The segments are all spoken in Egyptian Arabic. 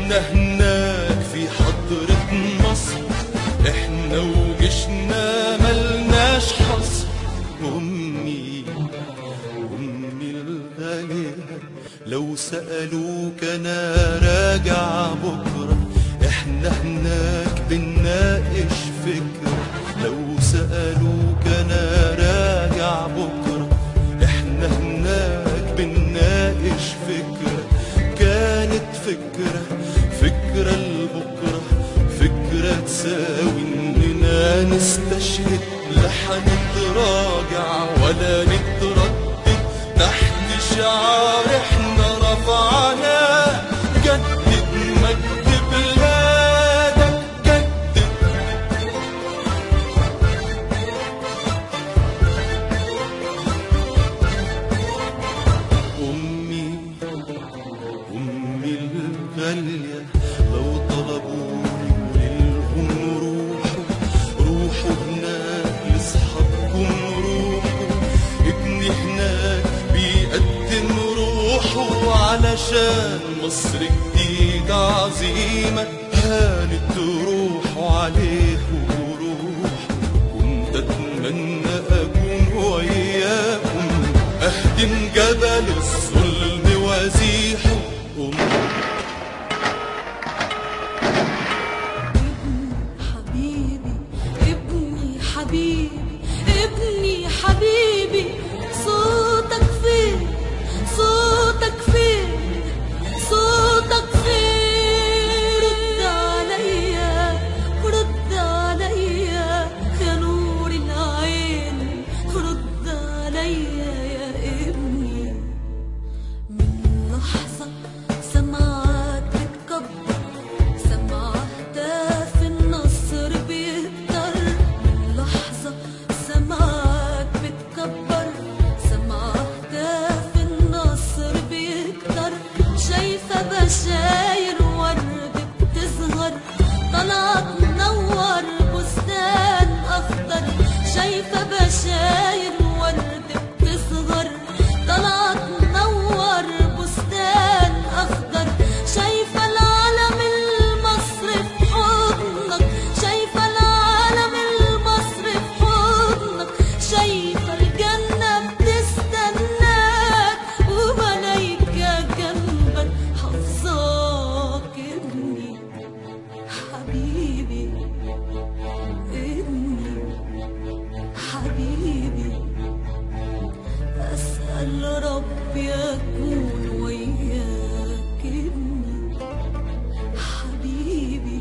احنا هناك في حضرة مصر احنا وجيشنا ملناش حصر امي امي الغالية لو سألوك انا راجع بكرة احنا هناك بنناقش فكرة لو سألوك انا راجع بكرة احنا هناك بنناقش فكرة كانت فكرة فكرة لبكرة فكرة تساوي اننا نستشهد لا هنتراجع ولا نتردد تحت شعار احنا رفعناه جدد مجد بلادك جدد أمي أمي الغالية لو طلبوني وللهم روحوا روحوا هناك لأصحابكم روحوا ابني هناك بيقدم روحه علشان مصر جديدة عظيمة هانت روحه عليه وروح كنت أتمنى أكون وياكم أهدم جبل الظلم وازيحه أمي حبيبي ابني حبيبي ابني حبيبي صوتك فين صوتك فين صوتك فين رد عليا رد عليا يا نور العين رد عليا يا ابني من لحظة سمعك بتكبر سمع هتاف النصر بيكتر من لحظة سمعك بتكبر سمع هتاف النصر بيكتر شايفة بشاير ورد بتظهر طلعت منور بستان أخضر شايفة بشاير ورد بتظهر طلعت منور بستان أخضر شايفة العلم المصري في حضنك شايفة العلم المصري في حضنك شايفة الجنة بتستناك وملايكة جنبك حافظاك ابني حبيبي ابني حبيبي أسأل ربي أكون وياك ابني حبيبي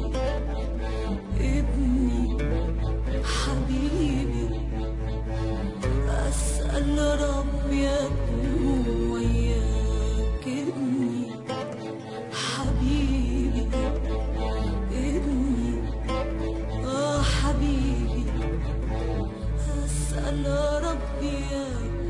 ابني حبيبي أسأل ربي أكون وياك ابني حبيبي ابني آه حبيبي أسأل ربي أكون